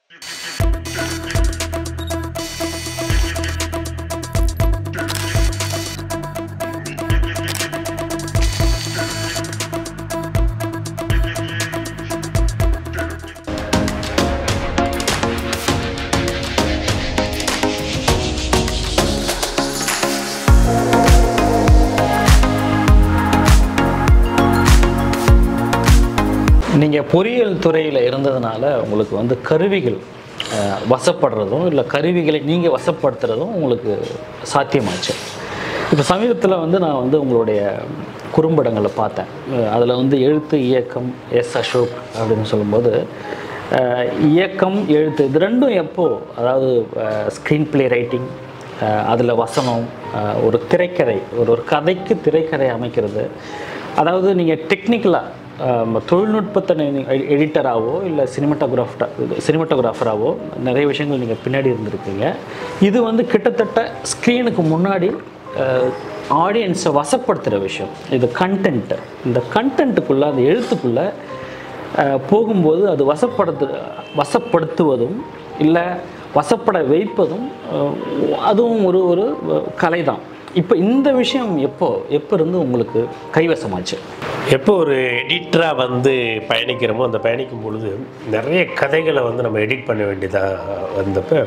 நீங்கள் பொறியியல் துறையில் இருந்ததுனால உங்களுக்கு வந்து கருவிகள் அஹ், வசப்படுறதும் இல்லை கருவிகளை நீங்கள் வசப்படுத்துறதும் உங்களுக்கு சாத்தியமாச்சு இப்போ சமீபத்தில் வந்து நான் வந்து உங்களுடைய குறும்படங்களை பார்த்தேன் அதில் வந்து எழுத்து இயக்கம் எஸ் அசோக் அப்படின்னு சொல்லும்போது அஹ், இயக்கம் எழுத்து இது ரெண்டும் எப்போ அதாவது ஸ்க்ரீன் ப்ளே ரைட்டிங் அதில் வசனம் அஹ், ஒரு திரைக்கதை ஒரு ஒரு கதைக்கு திரைக்கதை அமைக்கிறது அதாவது நீங்கள் டெக்னிக்கலாக தொழில்நுட்பத்தை எடிட்டராகவோ இல்லை சினிமாட்டோகிராஃபரா சினிமாட்டோகிராஃபராகவோ நிறைய விஷயங்கள் நீங்கள் பின்னாடி இருந்திருக்கீங்க இது வந்து கிட்டத்தட்ட ஸ்க்ரீனுக்கு முன்னாடி ஆடியன்ஸை வசப்படுத்துகிற விஷயம் இது கண்டென்ட் இந்த கண்டென்ட்டுக்குள்ளே அந்த எழுத்துக்குள்ளே அஹ், போகும்போது அது வசப்படுத்து வசப்படுத்துவதும் இல்லை வசப்பட வைப்பதும் அஹ், அதுவும் ஒரு ஒரு கலை தான் இப்போ இந்த விஷயம் எப்போ எப்போ இருந்து உங்களுக்கு கைவசமாச்சு எப்போ ஒரு எடிட்டராக வந்து பயணிக்கிறோமோ அந்த பயணிக்கும் பொழுது நிறைய கதைகளை வந்து நம்ம எடிட் பண்ண வேண்டியதாக வந்தப்போ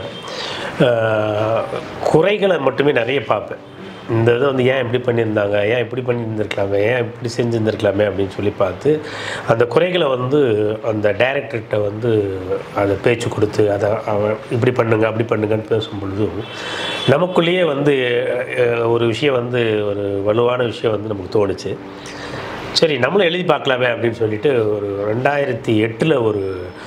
ஆஹ், குறைகளை மட்டுமே நிறைய பார்ப்பேன் இந்த இதை வந்து ஏன் இப்படி பண்ணியிருந்தாங்க ஏன் இப்படி பண்ணியிருந்திருக்கலாமே ஏன் இப்படி செஞ்சுருந்துருக்கலாமே அப்படின்னு சொல்லி பார்த்து அந்த குறைகளை வந்து அந்த டைரக்டர்கிட்ட வந்து அதை பேச்சு கொடுத்து அதை அவன் இப்படி பண்ணுங்க அப்படி பண்ணுங்கன்னு பேசும் பொழுதும் நமக்குள்ளேயே வந்து அஹ், ஒரு விஷயம் வந்து ஒரு வலுவான விஷயம் வந்து நமக்கு தோணுச்சு சரி நம்மளும் எழுதி பார்க்கலாமே அப்படின்னு சொல்லிட்டு ஒரு ரெண்டாயிரத்தி எட்டில் ஒரு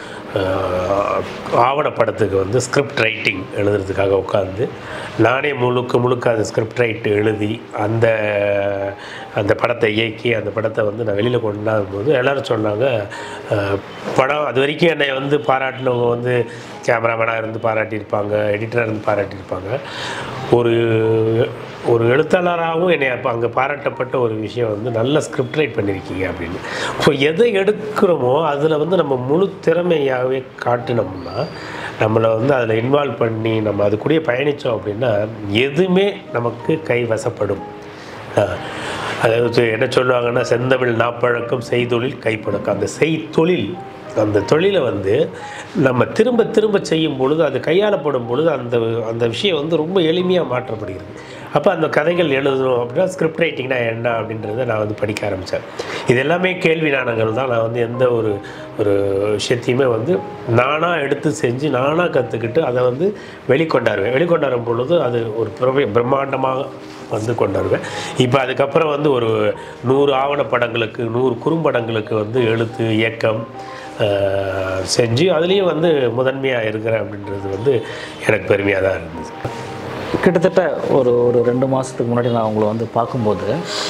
ஆஹ், ஆவணப்படத்துக்கு வந்து ஸ்கிரிப்ட் ரைட்டிங் எழுதுறதுக்காக உட்காந்து நானே முழுக்க முழுக்க அந்த ஸ்கிரிப்ட் ரைட் எழுதி அந்த அந்த படத்தை இயக்கி அந்த படத்தை வந்து நான் வெளியில் கொண்டாடும் போது எல்லோரும் சொன்னாங்க ஆஹ், படம் அது வரைக்கும் என்னை வந்து பாராட்டினவங்க வந்து கேமராமேனாக இருந்து பாராட்டியிருப்பாங்க எடிட்டராக இருந்து பாராட்டியிருப்பாங்க ஒரு ஒரு எழுத்தாளராகவும் என்னை அப்போ அங்கே பாராட்டப்பட்ட ஒரு விஷயம் வந்து நல்ல ஸ்கிரிப்ட் ரைட் பண்ணியிருக்கீங்க அப்படின்னு ஸோ எதை எடுக்கிறோமோ அதில் வந்து நம்ம முழு திறமையாகவே காட்டினோம்னா நம்மளை வந்து அதில் இன்வால்வ் பண்ணி நம்ம அது கூடயே பயணித்தோம் அப்படின்னா எதுவுமே நமக்கு கை வசப்படும் ஆஹ், அதாவது என்ன சொல்லுவாங்கன்னா செந்தமிழ் நாப்பழக்கம் செய்தொழில் கைப்பழக்கம் அந்த செய்தொழில் அந்த தொழிலை வந்து நம்ம திரும்ப திரும்ப செய்யும் பொழுது அது கையாளப்படும் பொழுது அந்த அந்த விஷயம் வந்து ரொம்ப எளிமையாக மாற்றப்படுகிறது அப்போ அந்த கதைகள் எழுதணும் அப்படின்னா ஸ்கிரிப்ட் ரைட்டிங்னா என்ன அப்படின்றத நான் வந்து படிக்க ஆரம்பித்தேன் இது எல்லாமே கேள்வி நாணங்கள் தான் நான் வந்து எந்த ஒரு ஒரு விஷயத்தையுமே வந்து நானாக எடுத்து செஞ்சு நானாக கற்றுக்கிட்டு அதை வந்து வெளிக்கொண்டாருவேன் வெளிக்கொண்டாரும் பொழுது அது ஒரு பிரப பிரம்மாண்டமாக வந்து கொண்டாடுவேன் இப்போ அதுக்கப்புறம் வந்து ஒரு நூறு ஆவணப்படங்களுக்கு நூறு குறும்படங்களுக்கு வந்து எழுத்து இயக்கம் ஆஹ், செஞ்சு அதுலேயும் வந்து முதன்மையாக இருக்கிறேன் அப்படின்றது வந்து எனக்கு பெருமையாக தான் இருந்தது கிட்டத்தட்ட ஒரு ஒரு ரெண்டு மாதத்துக்கு முன்னாடி நான் உங்களை வந்து பார்க்கும்போது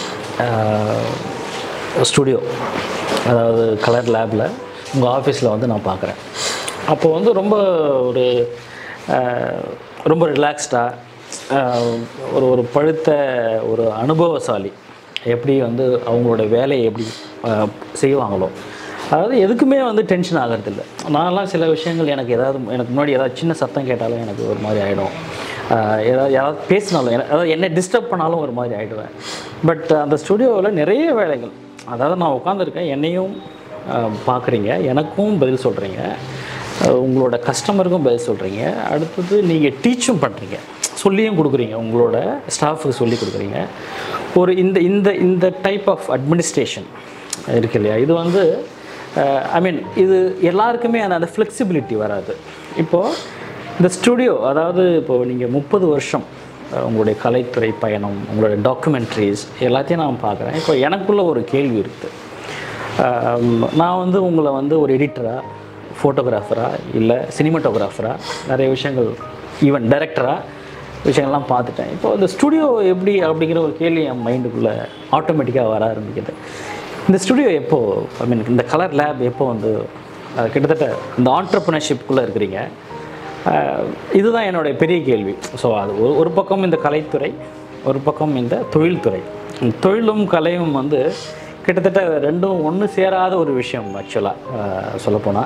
ஸ்டுடியோ அதாவது கலர் லேபில் உங்கள் ஆஃபீஸில் வந்து நான் பார்க்குறேன் அப்போ வந்து ரொம்ப ஒரு ஆஹ், ரொம்ப ரிலாக்ஸ்டாக ஒரு ஒரு பழுத்த ஒரு அனுபவசாலி எப்படி வந்து அவங்களோட வேலையை எப்படி ஆஹ், செய்வாங்களோ அதாவது எதுக்குமே வந்து டென்ஷன் ஆகிறதில்ல நான்லாம் சில விஷயங்கள் எனக்கு ஏதாவது எனக்கு முன்னாடி ஏதாவது சின்ன சத்தம் கேட்டாலும் எனக்கு ஒரு மாதிரி ஆகிடும் ஏதாவது யாராவது பேசினாலும் என- அதாவது என்ன டிஸ்டர்ப் பண்ணாலும் ஒரு மாதிரி ஆகிடுவேன் பட் அந்த ஸ்டுடியோவில் நிறைய வேலைகள் அதாவது நான் உட்காந்துருக்கேன் என்னையும் பார்க்குறீங்க எனக்கும் பதில் சொல்கிறீங்க உங்களோட கஸ்டமருக்கும் பதில் சொல்கிறீங்க அடுத்தது நீங்கள் டீச்சும் பண்ணுறீங்க சொல்லியும் கொடுக்குறீங்க உங்களோட ஸ்டாஃபுக்கு சொல்லி கொடுக்குறீங்க ஒரு இந்த இந்த இந்த டைப் ஆஃப் அட்மினிஸ்ட்ரேஷன் இருக்கு இல்லையா இது வந்து ஐ மீன் இது எல்லாருக்குமே அந்த அந்த ஃப்ளெக்சிபிலிட்டி வராது இப்போது இந்த ஸ்டுடியோ அதாவது இப்போது நீங்கள் முப்பது வருஷம் அஹ், உங்களுடைய கலைத்துறை பயணம் உங்களுடைய டாக்குமெண்ட்ரிஸ் எல்லாத்தையும் நான் பார்க்குறேன் இப்போ எனக்குள்ள ஒரு கேள்வி இருக்குது நான் வந்து உங்களை வந்து ஒரு எடிட்டராக ஃபோட்டோகிராஃபராக இல்லை சினிமாட்டோகிராஃபராக நிறைய விஷயங்கள் ஈவன் டைரக்டராக விஷயங்கள்லாம் பார்த்துட்டேன் இப்போ இந்த ஸ்டுடியோ எப்படி அப்படிங்கிற ஒரு கேள்வி என் மைண்டுக்குள்ளே ஆட்டோமேட்டிக்காக வர ஆரம்பிக்குது இந்த ஸ்டுடியோ எப்போ ஐ மீன் இந்த கலர் லேப் எப்போ வந்து அஹ், கிட்டத்தட்ட இந்த ஆண்டர்ப்ரினர்ஷிப்குள்ளே இருக்கிறீங்க அஹ், இதுதான் என்னுடைய பெரிய கேள்வி ஸோ அது ஒரு ஒரு பக்கம் இந்த கலைத்துறை ஒரு பக்கம் இந்த தொழில்துறை இந்த தொழிலும் கலையும் வந்து கிட்டத்தட்ட ரெண்டும் ஒன்று சேராத ஒரு விஷயம் ஆக்சுவலாக சொல்லப்போனால்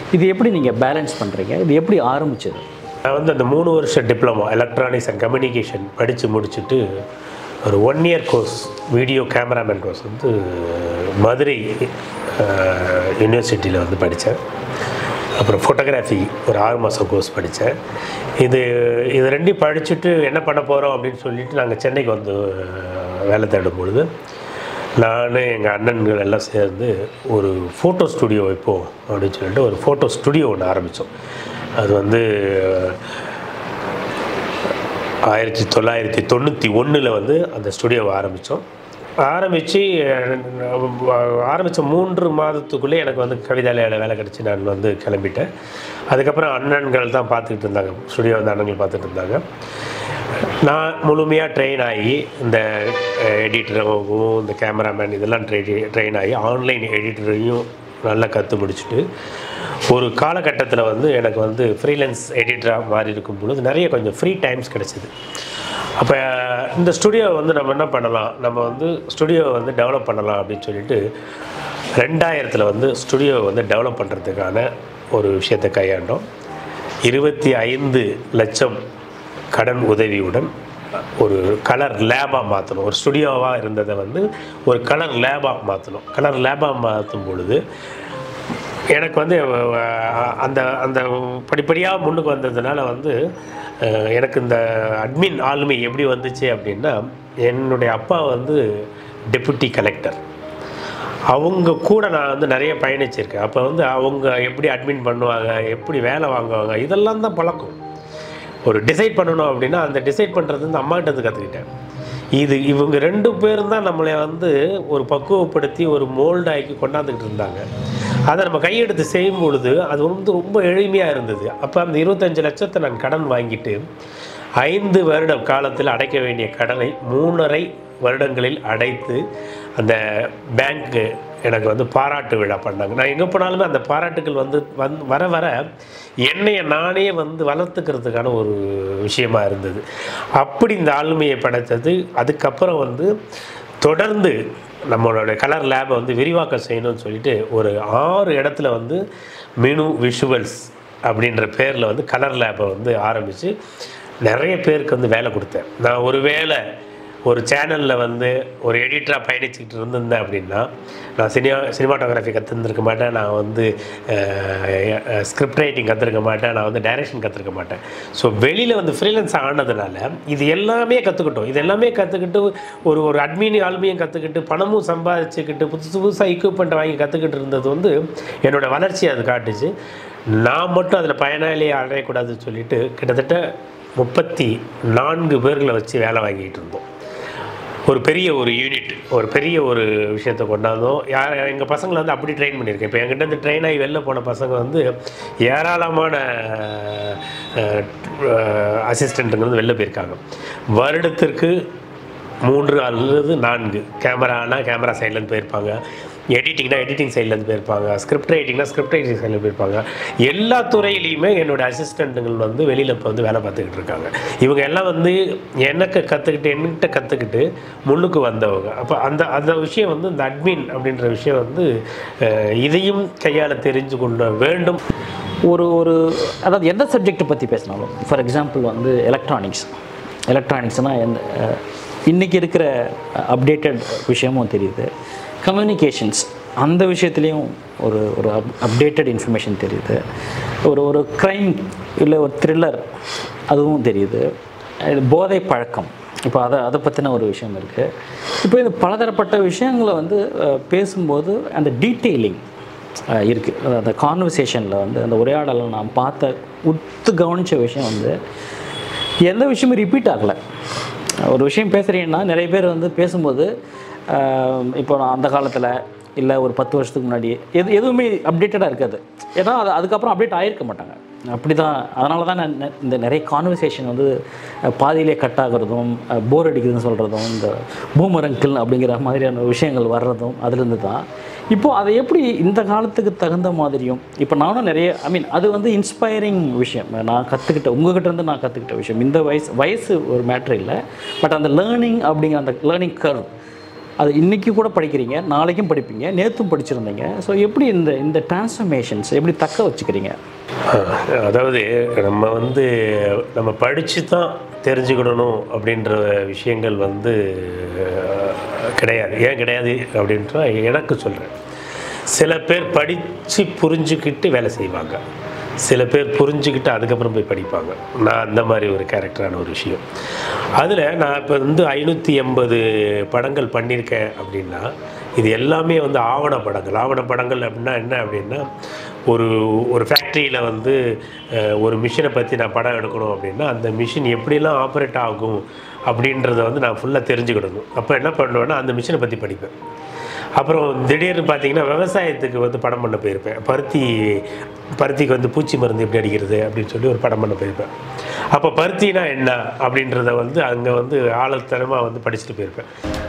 இது எப்படி நீங்கள் பேலன்ஸ் பண்ணுறீங்க இது எப்படி ஆரம்பிச்சது நான் வந்து அந்த மூணு வருஷம் டிப்ளமோ எலக்ட்ரானிக்ஸ் அண்ட் கம்யூனிகேஷன் படித்து முடிச்சுட்டு ஒரு one year course video cameraman course வந்து மதுரை யூனிவர்சிட்டியில் வந்து படித்தேன் அப்புறம் ஃபோட்டோகிராஃபி ஒரு ஆறு மாதம் கோர்ஸ் படித்தேன் இது இது ரெண்டையும் படிச்சுட்டு என்ன பண்ண போகிறோம் அப்படின்னு சொல்லிட்டு நாங்கள் சென்னைக்கு வந்து அஹ், வேலை தேடும் பொழுது நான் எங்கள் அண்ணன்கள் எல்லாம் சேர்ந்து ஒரு ஃபோட்டோ ஸ்டுடியோ வைப்போம் அப்படின்னு சொல்லிட்டு ஒரு ஃபோட்டோ ஸ்டுடியோ ஒன்று ஆரம்பித்தோம் அது வந்து ஆயிரத்தி தொள்ளாயிரத்தி தொண்ணூற்றி ஒன்றில் வந்து அந்த ஸ்டுடியோவை ஆரம்பித்தோம் ஆரம்பித்து ஆரம்பித்த மூன்று மாதத்துக்குள்ளே எனக்கு வந்து கவிதாலயில் வேலை கிடச்சி நான் வந்து கிளம்பிட்டேன் அதுக்கப்புறம் அண்ணன்கள் தான் பார்த்துக்கிட்டு இருந்தாங்க ஸ்டுடியோ வந்து அண்ணன்கள் பார்த்துட்டு இருந்தாங்க நான் முழுமையாக ட்ரெயின் ஆகி இந்த எடிட்டராகவும் இந்த கேமராமேன் இதெல்லாம் ட்ரெய் ட்ரெயின் ஆகி ஆன்லைன் எடிட்டரையும் நல்லா கற்று முடிச்சுட்டு ஒரு காலகட்டத்தில் வந்து எனக்கு வந்து ஃப்ரீலான்ஸ் எடிட்டராக மாறி இருக்கும் பொழுது நிறைய கொஞ்சம் ஃப்ரீ டைம்ஸ் கிடச்சிது அப்போ இந்த ஸ்டுடியோ வந்து நம்ம என்ன பண்ணலாம் நம்ம வந்து ஸ்டுடியோவை வந்து டெவலப் பண்ணலாம் அப்படின்னு சொல்லிட்டு ரெண்டாயிரத்தில் வந்து ஸ்டுடியோவை வந்து டெவலப் பண்ணுறதுக்கான ஒரு விஷயத்தை கையாண்டோம் இருபத்தி ஐந்து லட்சம் கடன் உதவியுடன் ஒரு கலர் லேபாக மாற்றணும் ஒரு ஸ்டுடியோவாக இருந்ததை வந்து ஒரு கலர் லேபாக மாற்றணும் கலர் லேபாக மாற்றும் பொழுது எனக்கு வந்து அஹ், அந்த அந்த படிப்படியாக முன்னுக்கு வந்ததுனால வந்து அஹ், எனக்கு இந்த அட்மின் ஆளுமை எப்படி வந்துச்சு அப்படின்னா என்னுடைய அப்பா வந்து டெபுட்டி கலெக்டர் அவங்க கூட நான் வந்து நிறைய பயணிச்சிருக்கேன் அப்போ வந்து அவங்க எப்படி அட்மின் பண்ணுவாங்க எப்படி வேலை வாங்குவாங்க இதெல்லாம் தான் பழக்கம் ஒரு டிசைட் பண்ணணும் அப்படின்னா அந்த டிசைட் பண்ணுறது வந்து அம்மாகிட்ட கற்றுக்கிட்டேன் இது இவங்க ரெண்டு பேரும் தான் நம்மளை வந்து ஒரு பக்குவப்படுத்தி ஒரு மோல்டாக்கி கொண்டாந்துக்கிட்டு இருந்தாங்க அதை நம்ம கையெடுத்து செய்யும் பொழுது அது வந்து ரொம்ப எளிமையாக இருந்தது அப்போ அந்த இருபத்தஞ்சு லட்சத்தை நான் கடன் வாங்கிட்டு ஐந்து வருட காலத்தில் அடைக்க வேண்டிய கடனை மூணரை வருடங்களில் அடைத்து அந்த பேங்க்கு எனக்கு வந்து பாராட்டு விழா பண்ணாங்க நான் எங்கே போனாலுமே அந்த பாராட்டுகள் வந்து வந் வர வர என்னைய நானே வந்து வளர்த்துக்கிறதுக்கான ஒரு விஷயமா இருந்தது அப்படி இந்த ஆளுமையை படைத்தது அதுக்கப்புறம் வந்து தொடர்ந்து நம்மளோட கலர் லேபை வந்து விரிவாக்கம் செய்யணும்னு சொல்லிட்டு ஒரு ஆறு இடத்துல வந்து மெனு விஷுவல்ஸ் அப்படின்ற பேரில் வந்து கலர் லேபை வந்து ஆரம்பித்து நிறைய பேருக்கு வந்து வேலை கொடுத்தேன் நான் ஒரு வேளை ஒரு சேனலில் வந்து ஒரு எடிட்டராக பயணிச்சுக்கிட்டு இருந்திருந்தேன் அப்படின்னா நான் சினிமா சினிமாட்டோகிராஃபி கற்றுருந்துருக்க மாட்டேன் நான் வந்து ஸ்கிரிப்ட் ரைட்டிங் கற்றுருக்க மாட்டேன் நான் வந்து டைரக்ஷன் கற்றுருக்க மாட்டேன் ஸோ வெளியில் வந்து ஃப்ரீலன்ஸ் ஆனதுனால இது எல்லாமே கற்றுக்கிட்டோம் இது எல்லாமே கற்றுக்கிட்டு ஒரு ஒரு அட்மின் ஆளுமையும் கற்றுக்கிட்டு பணமும் சம்பாதிச்சுக்கிட்டு புதுசு புதுசாக equipment வாங்கி கற்றுக்கிட்டு இருந்தது வந்து என்னோடய வளர்ச்சி அது காட்டுச்சு நான் மட்டும் அதில் பயனாளியை அடையக்கூடாதுன்னு சொல்லிட்டு கிட்டத்தட்ட முப்பத்தி நான்கு பேர்களை வச்சு வேலை வாங்கிட்டு இருந்தோம் ஒரு பெரிய ஒரு யூனிட் ஒரு பெரிய ஒரு விஷயத்தை கொண்டாந்தோம் யார் எங்கள் பசங்களை வந்து அப்படி ட்ரெயின் பண்ணியிருக்கேன் இப்போ என்கிட்ட இருந்து ட்ரெயின் ஆகி வெளில போன பசங்க வந்து ஏராளமான அசிஸ்டண்ட்டுங்க வந்து வெளில போயிருக்காங்க வருடத்திற்கு மூன்று அல்லது நான்கு கேமரானா கேமரா சைட்லேருந்து போயிருப்பாங்க எடிட்டிங்னா எடிட்டிங் சைட்லேருந்து போயிருப்பாங்க ஸ்கிரிப்ட் ரைட்டிங்னா ஸ்கிரிப்ட் ரைட்டிங் சைடில் போயிருப்பாங்க எல்லா துறையிலையுமே என்னோட அசிஸ்டண்ட்டுகள் வந்து வெளியில் இப்போ வந்து வேலை பார்த்துக்கிட்டு இருக்காங்க இவங்க எல்லாம் வந்து எனக்கு கற்றுக்கிட்டு என்கிட்ட கற்றுக்கிட்டு முன்னுக்கு வந்தவங்க அப்போ அந்த அந்த விஷயம் வந்து இந்த அட்மின் அப்படின்ற விஷயம் வந்து அஹ், இதையும் கையாள தெரிஞ்சு கொள்ள வேண்டும் ஒரு ஒரு அதாவது எந்த சப்ஜெக்ட்டை பற்றி பேசினாலும் ஃபார் எக்ஸாம்பிள் வந்து எலக்ட்ரானிக்ஸ் எலக்ட்ரானிக்ஸ்னால் எந்த அஹ், இன்னைக்கு இருக்கிற அப்டேட்டட் விஷயமும் தெரியுது கம்யூனிகேஷன்ஸ் அந்த விஷயத்துலேயும் ஒரு ஒரு அப் அப்டேட்டட் இன்ஃபர்மேஷன் தெரியுது ஒரு ஒரு க்ரைம் இல்லை ஒரு த்ரில்லர் அதுவும் தெரியுது இது போதை பழக்கம் இப்போ அதை அதை பற்றின ஒரு விஷயம் இருக்குது இப்போ இது பலதரப்பட்ட விஷயங்களை வந்து அஹ், பேசும்போது அந்த டீட்டெயிலிங் இருக்குது அந்த கான்வர்சேஷனில் வந்து அந்த உரையாடலில் நான் பார்த்த உத்து கவனித்த விஷயம் வந்து எந்த விஷயமும் ரிப்பீட் ஆகலை ஒரு விஷயம் பேசுகிறீங்கன்னா நிறைய பேர் வந்து பேசும்போது ஆஹ், இப்போ நான் அந்த காலத்தில் இல்லை ஒரு பத்து வருஷத்துக்கு முன்னாடி எது எதுவுமே அப்டேட்டடாக இருக்காது ஏன்னா அது அதுக்கப்புறம் அப்டேட் ஆகிருக்க மாட்டாங்க அப்படி தான் அதனால தான் நான் நெ- இந்த நிறைய கான்வர்சேஷன் வந்து அஹ், பாதியிலே கட் ஆகுறதும் போர் அடிக்குதுன்னு சொல்கிறதும் இந்த பூமரங்கிள் அப்படிங்கிற மாதிரியான விஷயங்கள் வர்றதும் அதுலேருந்து தான் இப்போது அதை எப்படி இந்த காலத்துக்கு தகுந்த மாதிரியும் இப்போ நானும் நிறைய ஐ மீன் அது வந்து இன்ஸ்பைரிங் விஷயம் நான் கற்றுக்கிட்ட உங்ககிட்ட இருந்து நான் கற்றுக்கிட்ட விஷயம் இந்த வயசு வயசு ஒரு மேட்ரு இல்லை பட் அந்த லேர்னிங் அப்படிங்கிற அந்த லேர்னிங் கர்வ் அது இன்றைக்கி கூட படிக்கிறீங்க நாளைக்கும் படிப்பீங்க நேற்றும் படிச்சிருந்தீங்க ஸோ எப்படி இந்த இந்த டிரான்ஸ்ஃபர்மேஷன்ஸ் எப்படி தக்க வச்சுக்கிறீங்க ஆஹ் அதாவது நம்ம வந்து நம்ம படித்து தான் தெரிஞ்சுக்கிடணும் அப்படின்ற விஷயங்கள் வந்து ஆஹ், கிடையாது ஏன் கிடையாது அப்படின்ற எனக்கு சொல்கிறேன் சில பேர் படித்து புரிஞ்சுக்கிட்டு வேலை செய்வாங்க சில பேர் புரிஞ்சுக்கிட்டு அதுக்கப்புறம் போய் படிப்பாங்க நான் அந்த மாதிரி ஒரு கேரக்டரான ஒரு விஷயம் அதில் நான் இப்போ வந்து ஐநூற்றி எண்பது படங்கள் பண்ணியிருக்கேன் அப்படின்னா இது எல்லாமே வந்து ஆவண படங்கள் ஆவண படங்கள் அப்படின்னா என்ன அப்படின்னா ஒரு ஒரு ஃபேக்ட்ரியில் வந்து அஹ், ஒரு மிஷினை பற்றி நான் படம் எடுக்கணும் அப்படின்னா அந்த மிஷின் எப்படிலாம் ஆப்ரேட் ஆகும் அப்படின்றத வந்து நான் ஃபுல்லாக தெரிஞ்சுக்கிடணும் அப்போ என்ன பண்ணுவேன்னா அந்த மிஷினை பற்றி படிப்பேன் அப்புறம் திடீர்னு பார்த்தீங்கன்னா விவசாயத்துக்கு வந்து படம் பண்ண போயிருப்பேன் பருத்தி பருத்திக்கு வந்து பூச்சி மருந்து எப்படி அடிக்கிறது அப்படின்னு சொல்லி ஒரு படம் பண்ண போயிருப்பேன் அப்போ பருத்தினா என்ன அப்படின்றத வந்து அங்கே வந்து ஆழத்தனமாக வந்து படிச்சுட்டு போயிருப்பேன்